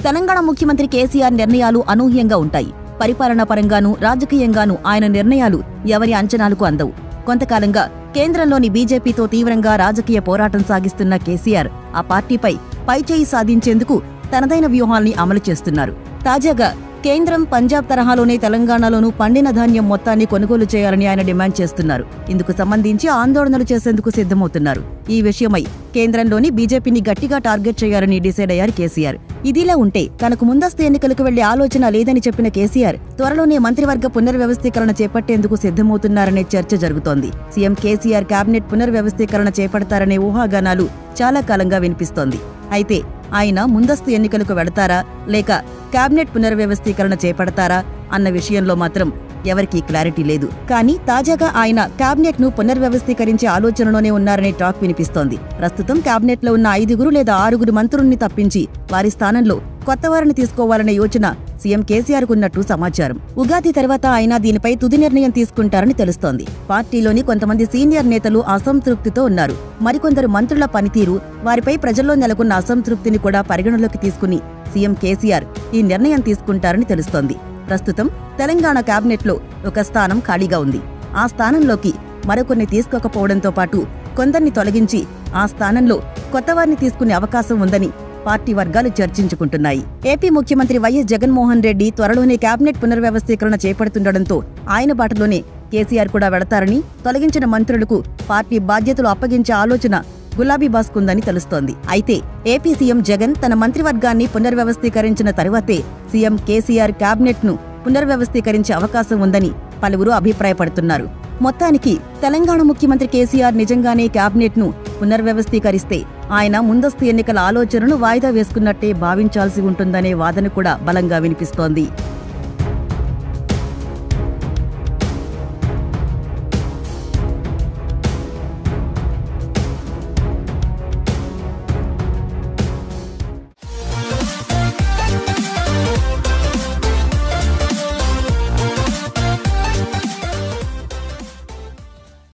తెలంగాణ ముఖ్యమంత్రి కేసీఆర్ నిర్ణయాలు అనూహ్యంగా ఉంటాయి పరిపాలనా పరంగానూ రాజకీయంగానూ ఆయన నిర్ణయాలు ఎవరి అంచనాలకు అందవు కొంతకాలంగా కేంద్రంలోని బీజేపీతో తీవ్రంగా రాజకీయ పోరాటం సాగిస్తున్న కేసీఆర్ ఆ పార్టీపై పైచేయి సాధించేందుకు తనదైన వ్యూహాల్ని అమలు చేస్తున్నారు తాజాగా కేంద్రం పంజాబ్ తరహాలోనే తెలంగాణలోనూ పండిన ధాన్యం మొత్తాన్ని కొనుగోలు చేయాలని ఆయన డిమాండ్ చేస్తున్నారు ఇందుకు సంబంధించి ఆందోళనలు చేసేందుకు సిద్ధమవుతున్నారు ఈ విషయమై కేంద్రంలోని బీజేపీని గట్టిగా టార్గెట్ చేయాలని డిసైడ్ అయ్యారు కేసీఆర్ ఇదిలా ఉంటే తనకు ముందస్తు ఎన్నికలకు వెళ్లే ఆలోచన లేదని చెప్పిన కేసీఆర్ త్వరలోనే మంత్రివర్గ పునర్వ్యవస్థీకరణ చేపట్టేందుకు సిద్ధమవుతున్నారనే చర్చ జరుగుతోంది సీఎం కేసీఆర్ కేబినెట్ పునర్వ్యవస్థీకరణ చేపడతారనే ఊహాగానాలు చాలా కాలంగా వినిపిస్తోంది అయితే ఆయన ముందస్తు ఎన్నికలకు వెడతారా లేక కేబినెట్ పునర్వ్యవస్థీకరణ చేపడతారా అన్న విషయంలో మాత్రం ఎవరికీ క్లారిటీ లేదు కానీ తాజాగా ఆయన కేబినెట్ ను పునర్వ్యవస్థీకరించే ఆలోచనలోనే ఉన్నారనే టాక్ వినిపిస్తోంది ప్రస్తుతం కేబినెట్ లో ఉన్న ఐదుగురు లేదా ఆరుగురు మంత్రుల్ని తప్పించి వారి స్థానంలో కొత్త వారిని తీసుకోవాలనే యోచన సీఎం కేసీఆర్ కున్నట్టు సమాచారం ఉగాది తర్వాత ఆయన దీనిపై తుది నిర్ణయం తీసుకుంటారని తెలుస్తోంది పార్టీలోని కొంతమంది సీనియర్ నేతలు అసంతృప్తితో ఉన్నారు మరికొందరు మంత్రుల పనితీరు వారిపై ప్రజల్లో నెలకొన్న అసంతృప్తిని కూడా పరిగణలోకి తీసుకుని సీఎం కేసీఆర్ ఈ నిర్ణయం తీసుకుంటారని తెలుస్తోంది ప్రస్తుతం తెలంగాణ కేబినెట్లో ఒక స్థానం ఖాళీగా ఉంది ఆ స్థానంలోకి మరికొన్ని తీసుకోకపోవడంతో పాటు కొందరిని తొలగించి ఆ స్థానంలో కొత్తవారిని తీసుకునే అవకాశం ఉందని పార్టీ వర్గాలు చర్చించుకుంటున్నాయి ఏపీ ముఖ్యమంత్రి వైఎస్ జగన్మోహన్ రెడ్డి త్వరలోనే కేబినెట్ పునర్వ్యవస్థీకరణ చేపడుతుండటంతో ఆయన బాటలోనే కేసీఆర్ కూడా వెడతారని తొలగించిన మంత్రులకు పార్టీ బాధ్యతలు అప్పగించే ఆలోచన గులాబీ బాస్కుందని తెలుస్తోంది అయితే ఏపీ సీఎం జగన్ తన మంత్రివర్గాన్ని పునర్వ్యవస్థీకరించిన తరువాతే సీఎం కేసీఆర్ కేబినెట్ ను పునర్వ్యవస్థీకరించే అవకాశం ఉందని పలువురు అభిప్రాయపడుతున్నారు మొత్తానికి తెలంగాణ ముఖ్యమంత్రి కేసీఆర్ నిజంగానే కేబినెట్ ను పునర్వ్యవస్థీకరిస్తే ఆయన ముందస్తు ఎన్నికల ఆలోచనను వాయిదా వేసుకున్నట్టే భావించాల్సి ఉంటుందనే వాదన కూడా బలంగా వినిపిస్తోంది